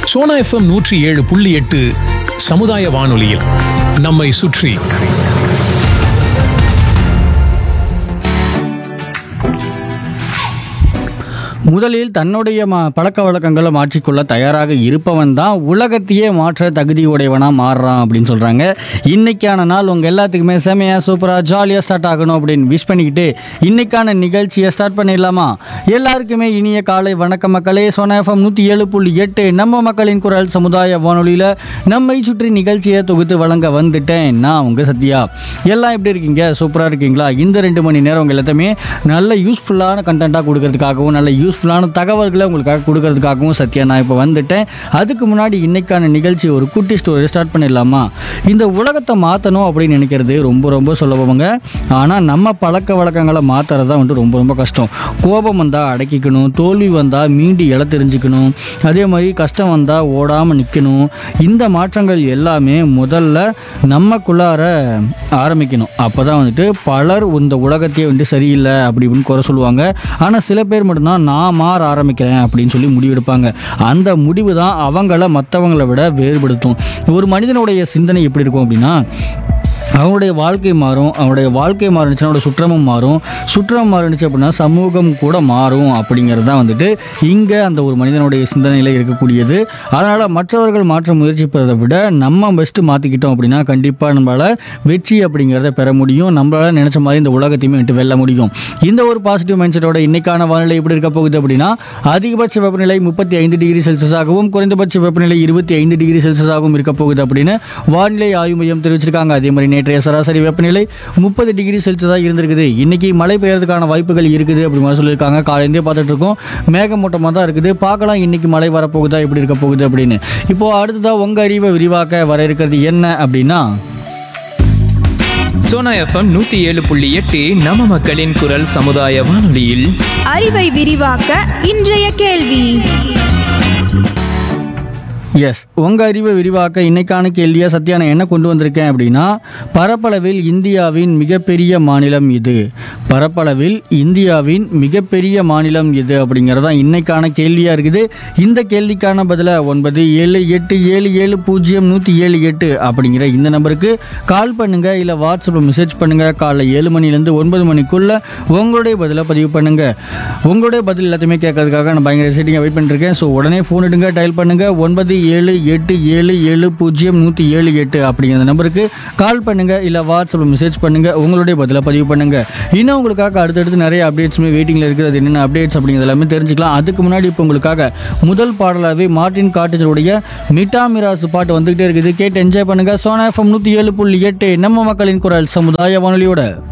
Sona FM நூற்றி ஏழு புள்ளி எட்டு சமுதாய வானொலியில் நம்மை சுற்றி முதலில் தன்னுடைய மா பழக்க வழக்கங்களை மாற்றிக்கொள்ள தயாராக இருப்பவன் தான் உலகத்தையே மாற்ற தகுதியுடையவனாக மாறுறான் அப்படின்னு சொல்கிறாங்க இன்னைக்கான நாள் உங்கள் எல்லாத்துக்குமே செமையாக சூப்பராக ஜாலியாக ஸ்டார்ட் ஆகணும் அப்படின்னு விஷ் பண்ணிக்கிட்டு இன்னைக்கான நிகழ்ச்சியை ஸ்டார்ட் பண்ணிடலாமா எல்லாருக்குமே இனிய காலை வணக்க மக்களே சோனாஃபம் நூற்றி ஏழு புள்ளி எட்டு நம்ம மக்களின் குரல் சமுதாய வானொலியில் நம்மை சுற்றி நிகழ்ச்சியை தொகுத்து வழங்க வந்துட்டேன் நான் உங்கள் சத்யா எல்லாம் எப்படி இருக்கீங்க சூப்பராக இருக்கீங்களா இந்த ரெண்டு மணி நேரம் உங்கள் எல்லாத்தையுமே நல்ல யூஸ்ஃபுல்லான கண்டென்ட்டாக கொடுக்கறதுக்காகவும் நல்ல யூஸ்ஃபுல்லான தகவல்களை உங்களுக்காக கொடுக்கறதுக்காகவும் சத்யா நான் இப்போ வந்துட்டேன் அதுக்கு முன்னாடி இன்னைக்கான நிகழ்ச்சி ஒரு குட்டி ஸ்டோரி ஸ்டார்ட் பண்ணிடலாமா இந்த உலகத்தை மாற்றணும் அப்படின்னு நினைக்கிறது ரொம்ப ரொம்ப சுலபங்க ஆனால் நம்ம பழக்க வழக்கங்களை மாற்றுறது தான் வந்துட்டு ரொம்ப ரொம்ப கஷ்டம் கோபம் வந்தால் அடக்கிக்கணும் தோல்வி வந்தால் மீண்டு இழ தெரிஞ்சுக்கணும் அதே மாதிரி கஷ்டம் வந்தால் ஓடாமல் நிற்கணும் இந்த மாற்றங்கள் எல்லாமே முதல்ல நம்மக்குள்ளார ஆரம்பிக்கணும் அப்போ தான் வந்துட்டு பலர் இந்த உலகத்தையே வந்துட்டு சரியில்லை அப்படி இப்படின்னு குறை சொல்லுவாங்க ஆனால் சில பேர் மட்டும்தான் நான் மாற ஆரம்பிக்கிறேன் அப்படின்னு சொல்லி முடிவெடுப்பாங்க அந்த முடிவு தான் அவங்கள மற்றவங்கள விட வேறுபடுத்தும் ஒரு மனிதனுடைய சிந்தனை எப்படி இருக்கும் அப்படின்னா அவனுடைய வாழ்க்கை மாறும் அவனுடைய வாழ்க்கை மாறுனுச்சுன்னா அவனோட சுற்றமும் மாறும் சுற்றம் மாறுனுச்சு அப்படின்னா சமூகம் கூட மாறும் அப்படிங்கிறது தான் வந்துட்டு இங்கே அந்த ஒரு மனிதனுடைய சிந்தனையில் இருக்கக்கூடியது அதனால் மற்றவர்கள் மாற்ற முயற்சிப்பதை விட நம்ம பெஸ்ட்டு மாற்றிக்கிட்டோம் அப்படின்னா கண்டிப்பாக நம்மளால் வெற்றி அப்படிங்கிறத பெற முடியும் நம்மளால் நினச்ச மாதிரி இந்த உலகத்தையுமே விட்டு வெல்ல முடியும் இந்த ஒரு பாசிட்டிவ் மைண்ட் செட்டோட இன்னைக்கான வானிலை எப்படி இருக்க போகுது அப்படின்னா அதிகபட்ச வெப்பநிலை முப்பத்தி ஐந்து டிகிரி செல்சியஸாகவும் குறைந்தபட்ச வெப்பநிலை இருபத்தி ஐந்து டிகிரி செல்சியஸாகவும் இருக்க போகுது அப்படின்னு வானிலை ஆய்வு மையம் தெரிவிச்சிருக்காங்க அதே மாதிரி நேற்றைய சராசரி வெப்பநிலை முப்பது டிகிரி செல்சியஸாக இருந்திருக்குது இன்னைக்கு மழை பெய்யறதுக்கான வாய்ப்புகள் இருக்குது அப்படி மாதிரி சொல்லியிருக்காங்க காலையிலேயே பார்த்துட்டு இருக்கோம் மேகமூட்டமாக தான் இருக்குது பார்க்கலாம் இன்னைக்கு மழை வரப்போகுதா எப்படி இருக்க போகுது அப்படின்னு இப்போ அடுத்ததாக உங்கள் அறிவை விரிவாக்க வர இருக்கிறது என்ன அப்படின்னா சோனா எஃப்எம் நூத்தி ஏழு புள்ளி எட்டு நம்ம மக்களின் குரல் சமுதாய வானொலியில் அறிவை விரிவாக்க இன்றைய கேள்வி எஸ் உங்கள் அறிவை விரிவாக்க இன்னைக்கான கேள்வியாக சத்யா நான் என்ன கொண்டு வந்திருக்கேன் அப்படின்னா பரப்பளவில் இந்தியாவின் மிகப்பெரிய மாநிலம் இது பரப்பளவில் இந்தியாவின் மிகப்பெரிய மாநிலம் இது அப்படிங்கிறது தான் இன்னைக்கான கேள்வியாக இருக்குது இந்த கேள்விக்கான பதிலை ஒன்பது ஏழு எட்டு ஏழு ஏழு பூஜ்ஜியம் நூற்றி ஏழு எட்டு அப்படிங்கிற இந்த நம்பருக்கு கால் பண்ணுங்கள் இல்லை வாட்ஸ்அப்பில் மெசேஜ் பண்ணுங்கள் காலைல ஏழு மணிலேருந்து ஒன்பது மணிக்குள்ளே உங்களுடைய பதிலை பதிவு பண்ணுங்கள் உங்களுடைய பதில் எல்லாத்தையுமே கேட்கறதுக்காக நான் பயங்கர செட்டிங்காக வெயிட் பண்ணிருக்கேன் ஸோ உடனே ஃபோன் எடுங்க டயல் பண்ணுங்கள் ஒன்பது ஏழு எட்டு ஏழு ஏழு பூஜ்ஜியம் நூற்றி ஏழு எட்டு அப்படிங்கிற நம்பருக்கு கால் பண்ணுங்கள் இல்லை வாட்ஸ்அப்பில் மெசேஜ் பண்ணுங்கள் உங்களுடைய பதிலை பதிவு பண்ணுங்கள் இன்னும் உங்களுக்காக அடுத்தடுத்து நிறைய அப்டேட்ஸுமே வெயிட்டிங்கில் இருக்குது அது என்னென்ன அப்டேட்ஸ் அப்படிங்கிறது எல்லாமே தெரிஞ்சுக்கலாம் அதுக்கு முன்னாடி இப்போ உங்களுக்காக முதல் பாடலாகவே மார்ட்டின் காட்டேஜருடைய மிட்டா மிராசு பாட்டு வந்துகிட்டே இருக்குது கேட்டு என்ஜாய் பண்ணுங்கள் சோனா எஃப்எம் நூற்றி ஏழு புள்ளி எட்டு நம்ம மக்களின் குரல் சமுதாய வானொலியோட